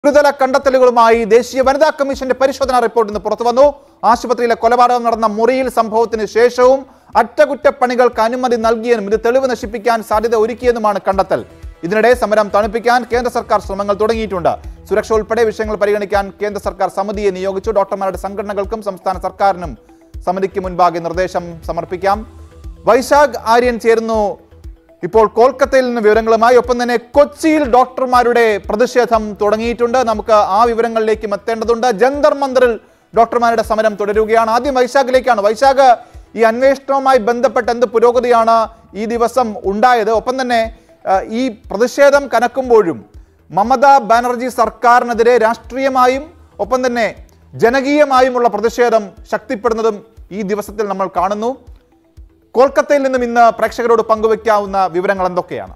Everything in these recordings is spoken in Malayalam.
ഗുരുതര കണ്ടെത്തലുകളുമായി ദേശീയ വനിതാ കമ്മീഷന്റെ പരിശോധനാ റിപ്പോർട്ട് ഇന്ന് പുറത്തു വന്നു ആശുപത്രിയിലെ കൊലപാതകം നടന്ന മുറിയിൽ സംഭവത്തിന് ശേഷവും അറ്റകുറ്റപ്പണികൾക്ക് അനുമതി നൽകിയെന്നും ഇത് തെളിവ് നശിപ്പിക്കാൻ സാധ്യത ഒരുക്കിയെന്നുമാണ് കണ്ടെത്തൽ ഇതിനിടെ സമരം തണുപ്പിക്കാൻ കേന്ദ്ര സർക്കാർ ശ്രമങ്ങൾ തുടങ്ങിയിട്ടുണ്ട് സുരക്ഷ ഉൾപ്പെടെ വിഷയങ്ങൾ പരിഗണിക്കാൻ കേന്ദ്ര സർക്കാർ സമിതിയെ നിയോഗിച്ചു ഡോക്ടർമാരുടെ സംഘടനകൾക്കും സംസ്ഥാന സർക്കാരിനും സമിതിക്ക് മുൻപാകെ നിർദ്ദേശം സമർപ്പിക്കാം വൈശാഖ് ആര്യൻ ചേരുന്നു ഇപ്പോൾ കോൽക്കത്തയിൽ നിന്ന് വിവരങ്ങളുമായി ഒപ്പം തന്നെ കൊച്ചിയിൽ ഡോക്ടർമാരുടെ പ്രതിഷേധം തുടങ്ങിയിട്ടുണ്ട് നമുക്ക് ആ വിവരങ്ങളിലേക്കും എത്തേണ്ടതുണ്ട് ജന്തർ മന്ദിറിൽ ഡോക്ടർമാരുടെ സമരം തുടരുകയാണ് ആദ്യം വൈശാഖിലേക്കാണ് വൈശാഖ് ഈ അന്വേഷണവുമായി ബന്ധപ്പെട്ട് എന്ത് പുരോഗതിയാണ് ഈ ദിവസം ഉണ്ടായത് ഒപ്പം തന്നെ ആ, ഈ പ്രതിഷേധം കനക്കുമ്പോഴും മമതാ ബാനർജി സർക്കാരിനെതിരെ രാഷ്ട്രീയമായും ഒപ്പം തന്നെ ജനകീയമായുമുള്ള പ്രതിഷേധം ശക്തിപ്പെടുന്നതും ഈ ദിവസത്തിൽ നമ്മൾ കാണുന്നു കോൽക്കത്തയിൽ നിന്നും ഇന്ന് പ്രേക്ഷകരോട് പങ്കുവയ്ക്കാവുന്ന വിവരങ്ങൾ എന്തൊക്കെയാണ്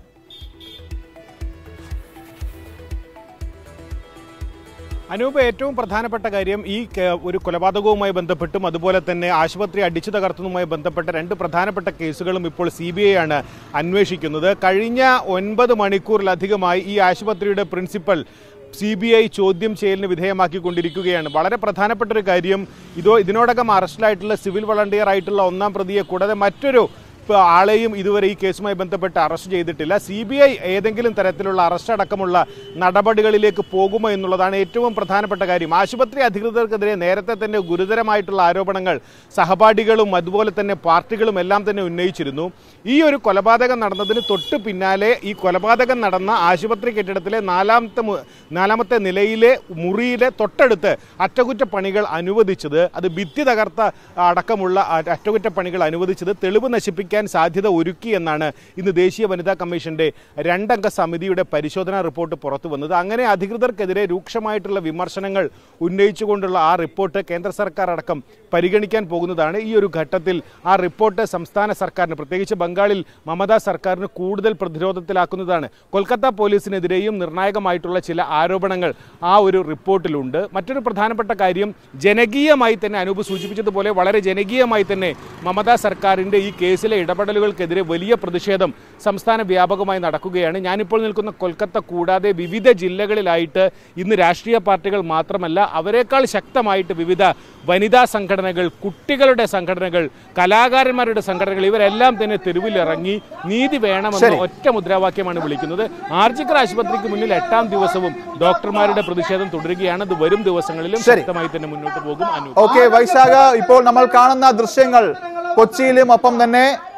അനൂപ് ഏറ്റവും പ്രധാനപ്പെട്ട കാര്യം ഈ കേ- ഒരു കൊലപാതകവുമായി ബന്ധപ്പെട്ടും അതുപോലെ തന്നെ ആശുപത്രി അടിച്ചു തകർത്തതുമായി ബന്ധപ്പെട്ട രണ്ട് പ്രധാനപ്പെട്ട കേസുകളും ഇപ്പോൾ സി ബി ഐ ആണ് അന്വേഷിക്കുന്നത് കഴിഞ്ഞ ഒൻപത് മണിക്കൂറിലധികമായി ഈ ആശുപത്രിയുടെ പ്രിൻസിപ്പൽ സി ബി ഐ ചോദ്യം ചെയ്യലിന് വിധേയമാക്കിക്കൊണ്ടിരിക്കുകയാണ് വളരെ പ്രധാനപ്പെട്ട ഒരു കാര്യം ഇതോ ഇതിനോടകം അറസ്റ്റിലായിട്ടുള്ള സിവിൽ വളണ്ടിയർ ആയിട്ടുള്ള ഒന്നാം പ്രതിയെ കൂടാതെ മറ്റൊരു ഇപ്പോൾ ആളെയും ഇതുവരെ ഈ കേസുമായി ബന്ധപ്പെട്ട് അറസ്റ്റ് ചെയ്തിട്ടില്ല സി ബി ഐ ഏതെങ്കിലും തരത്തിലുള്ള അറസ്റ്റ് അടക്കമുള്ള നടപടികളിലേക്ക് പോകുമോ എന്നുള്ളതാണ് ഏറ്റവും പ്രധാനപ്പെട്ട കാര്യം ആശുപത്രി അധികൃതർക്കെതിരെ നേരത്തെ തന്നെ ഗുരുതരമായിട്ടുള്ള ആരോപണങ്ങൾ സഹപാഠികളും അതുപോലെ തന്നെ പാർട്ടികളും എല്ലാം തന്നെ ഉന്നയിച്ചിരുന്നു ഈ ഒരു കൊലപാതകം നടന്നതിന് തൊട്ട് പിന്നാലെ ഈ കൊലപാതകം നടന്ന ആശുപത്രി കെട്ടിടത്തിലെ നാലാമത്തെ മു- നാലാമത്തെ നിലയിലെ മുറിയിലെ തൊട്ടടുത്ത് അറ്റകുറ്റപ്പണികൾ അനുവദിച്ചത് അത് ഭിത്തി തകർത്ത അടക്കമുള്ള അ- അറ്റകുറ്റപ്പണികൾ അനുവദിച്ചത് തെളിവ് നശിപ്പിക്കാൻ സാധ്യത ഒരുക്കി എന്നാണ് ഇന്ന് ദേശീയ വനിതാ കമ്മീഷന്റെ രണ്ടംഗ സമിതിയുടെ പരിശോധനാ റിപ്പോർട്ട് പുറത്തു വന്നത് അങ്ങനെ അധികൃതർക്കെതിരെ രൂക്ഷമായിട്ടുള്ള വിമർശനങ്ങൾ ഉന്നയിച്ചുകൊണ്ടുള്ള ആ റിപ്പോർട്ട് കേന്ദ്ര സർക്കാർ അടക്കം പരിഗണിക്കാൻ പോകുന്നതാണ് ഈ ഒരു ഘട്ടത്തിൽ ആ റിപ്പോർട്ട് സംസ്ഥാന സർക്കാരിന് പ്രത്യേകിച്ച് ബംഗാളിൽ മമതാ സർക്കാരിന് കൂടുതൽ പ്രതിരോധത്തിലാക്കുന്നതാണ് കൊൽക്കത്ത പോലീസിനെതിരെയും നിർണായകമായിട്ടുള്ള ചില ആരോപണങ്ങൾ ആ ഒരു റിപ്പോർട്ടിലുണ്ട് മറ്റൊരു പ്രധാനപ്പെട്ട കാര്യം ജനകീയമായി തന്നെ അനൂപ് സൂചിപ്പിച്ചതുപോലെ വളരെ ജനകീയമായി തന്നെ മമതാ സർക്കാരിൻ്റെ ഈ കേസിലെ ഇടപെടലുകൾക്കെതിരെ വലിയ പ്രതിഷേധം സംസ്ഥാന വ്യാപകമായി നടക്കുകയാണ് ഞാനിപ്പോൾ നിൽക്കുന്ന കൊൽക്കത്ത കൂടാതെ വിവിധ ജില്ലകളിലായിട്ട് ഇന്ന് രാഷ്ട്രീയ പാർട്ടികൾ മാത്രമല്ല അവരെക്കാൾ ശക്തമായിട്ട് വിവിധ വനിതാ സംഘടനകൾ കുട്ടികളുടെ സംഘടനകൾ കലാകാരന്മാരുടെ സംഘടനകൾ ഇവരെല്ലാം തന്നെ തെരുവിലിറങ്ങി നീതി വേണമെന്ന ശരി. ഒറ്റ മുദ്രാവാക്യമാണ് വിളിക്കുന്നത് ആർജിക്കർ ആശുപത്രിക്ക് മുന്നിൽ എട്ടാം ദിവസവും ഡോക്ടർമാരുടെ പ്രതിഷേധം തുടരുകയാണ് അത് വരും ദിവസങ്ങളിലും ശരി. ശക്തമായി തന്നെ മുന്നോട്ട് പോകും അനു ഓക്കെ വൈശാഖ ഇപ്പോൾ നമ്മൾ കാണുന്ന ദൃശ്യങ്ങൾ കൊച്ചിയിലും ഒപ്പം തന്നെ